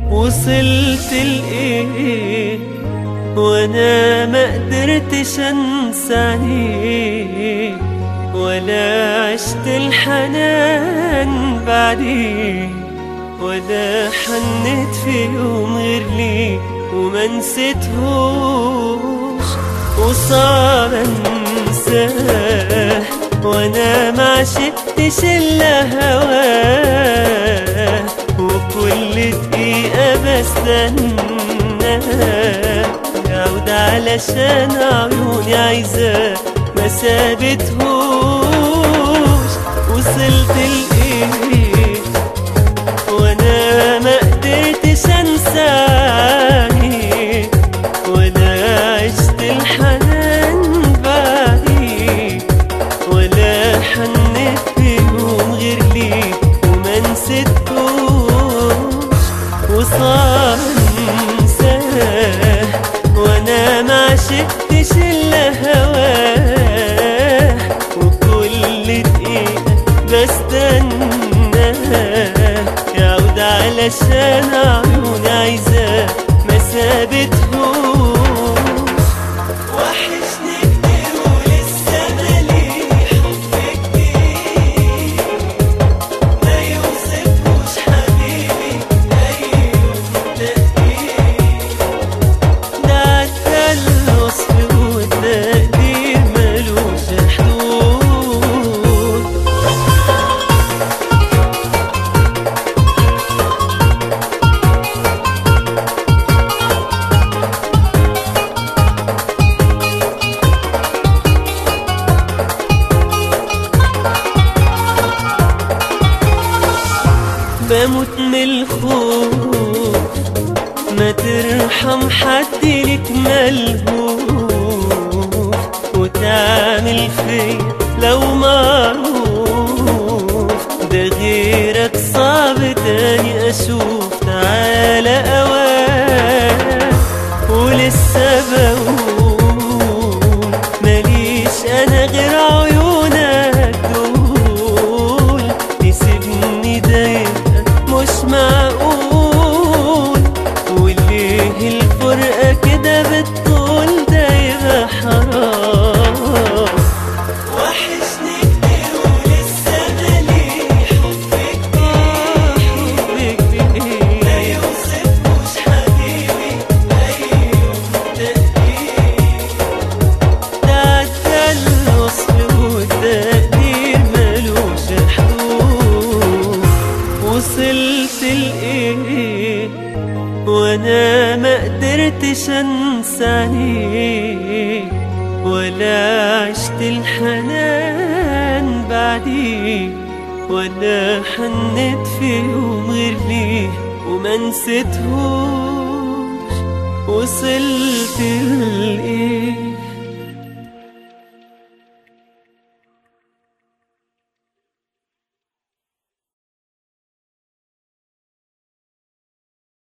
وصلت لإيه وانا ما قدرتش انسى عينيه ولا عشت الحنان بعديه ولا حنيت في يوم غير ليه وما نسيتهوش وصعب انساه وانا ما عشقتش الا هواه وكل دقيقة بستناه يعود علشان عيوني عايزاه ما سابتهوش وصلت لإيه وانا ما قدرتش انساني ولا عشت الحنان بعدي ولا حنيت بيوم غير ليه وما نسيتهوش وصار انساه وانا ما عشقتش الا هواه وكل دقيقة بستناه يعود علشان عيوني عايزاه ما سابتهوش وحشني كتير ولسه مالي حب كتير ما يوصفوش حبيبي أي تقدير ده عدى الوصف والتقدير ملوش حدود بموت من الخوف ما ترحم حد لك ملهوف وتعمل فيا لو معروف ده غيرك صعب تاني اشوف تعالى اوان ولسه بقول ماليش انا غير عيونك دول تسيبني ده يبقى مش معقول وليه الفرقة كده بالطول ده يبقى حرام وحشني كتير ولسه مالي حب كتير ما يوصفوش حبيبي أي تقدير ده عدى الوصف والتقدير ملوش حدود وصلت لإيه وانا ما قدرتش انسى عينيه ولا عشت الحنان بعديه ولا حنيت في يوم غير ليه وما نسيتهوش وصلت لإيه